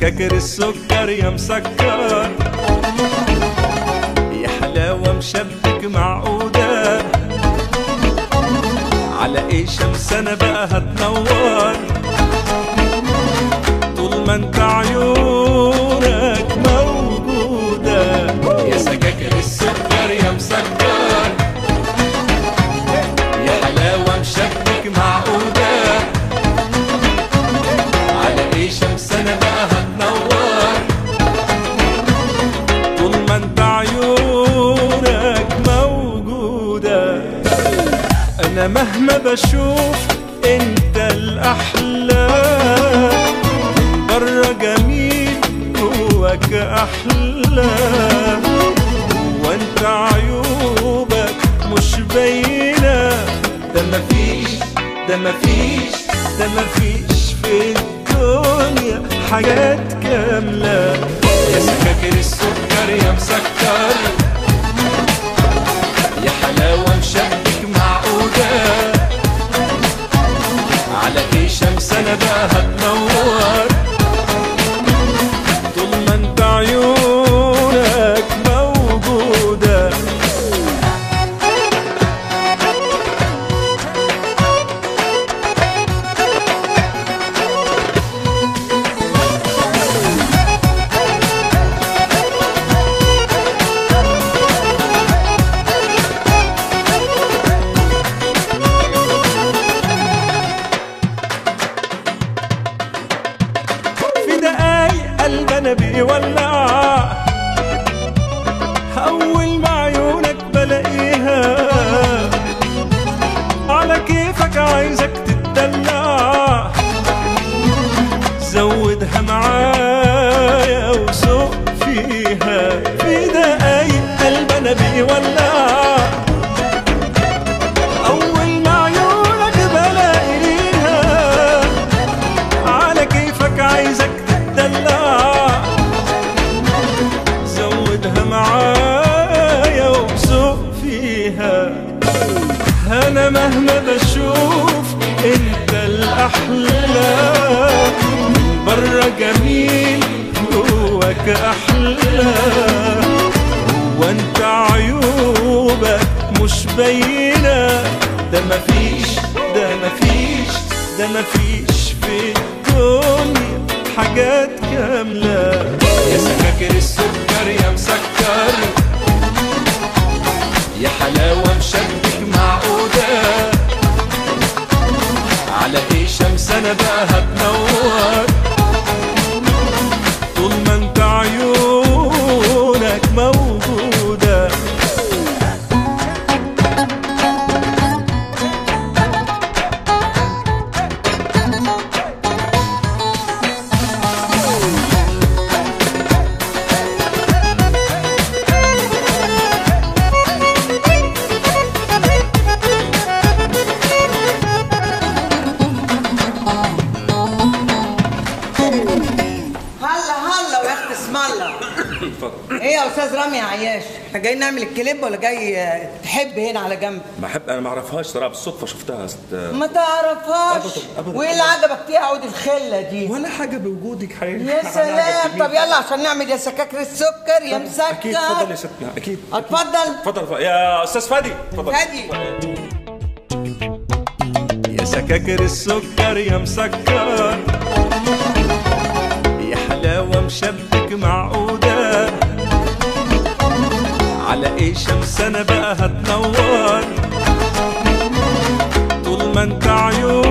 سكاكر السكر يا مسكر يا حلاوة مشبك معقودة على ايه شمس انا بقى هتنور طول ما انت عيونك موجودة يا سكاكر السكر يا مسكر يا حلاوة مشبك معقودة على ايه شمس انا بقى هتنور طول ما انت عيونك موجودة انا مهما بشوف انت الاحلى من بره جميل جواك احلى وانت عيوبك مش باينه ده مفيش ده مفيش ده مفيش في الدنيا حاجات كامله يا سكاكر السكر يا مسكر يا حلاوه مشبك معقوده على ايه شمس انا بقى هتنور طول ما انت عيونك موجوده في دقايق قلبنا بيولع أول ما عيونك بلاقيها على كيفك عايزك تتدلع زودها معايا وسوق فيها في دقايق قلبنا بيولع أول ما عيونك بلاقيها على كيفك عايزك تتدلع زودها معايا وسوق فيها انا مهما بشوف انت الاحلى من بره جميل جواك احلى وانت عيوبك مش باينه ده مفيش ده مفيش ده مفيش في الدنيا حاجات كامله يا سكاكر السكر يا مسكر يا حلاوه مشبك معقوده على ايه شمس انا بقى هتنور طول ما انت عيونك موجوده هلا هلا يا اخت اسم الله ايه يا استاذ رامي عياش احنا جايين نعمل الكليب ولا جاي آه، تحب هنا على جنب بحب انا ما اعرفهاش صراحه بالصدفه شفتها ست ما تعرفهاش أبداً- أبداً. وايه اللي عجبك فيها عود الخله دي ولا حاجه بوجودك حقيقي يا سلام طب يلا عشان نعمل يا سكاكر السكر يا مسكر اكيد اتفضل يا ستنا اكيد اتفضل اتفضل اتفضل. يا استاذ فادي اتفضل فادي. يا سكاكر السكر يا مسكر يا حلاوة مشبك معقودة على ايه شمس انا بقى هتنور طول ما انت عيون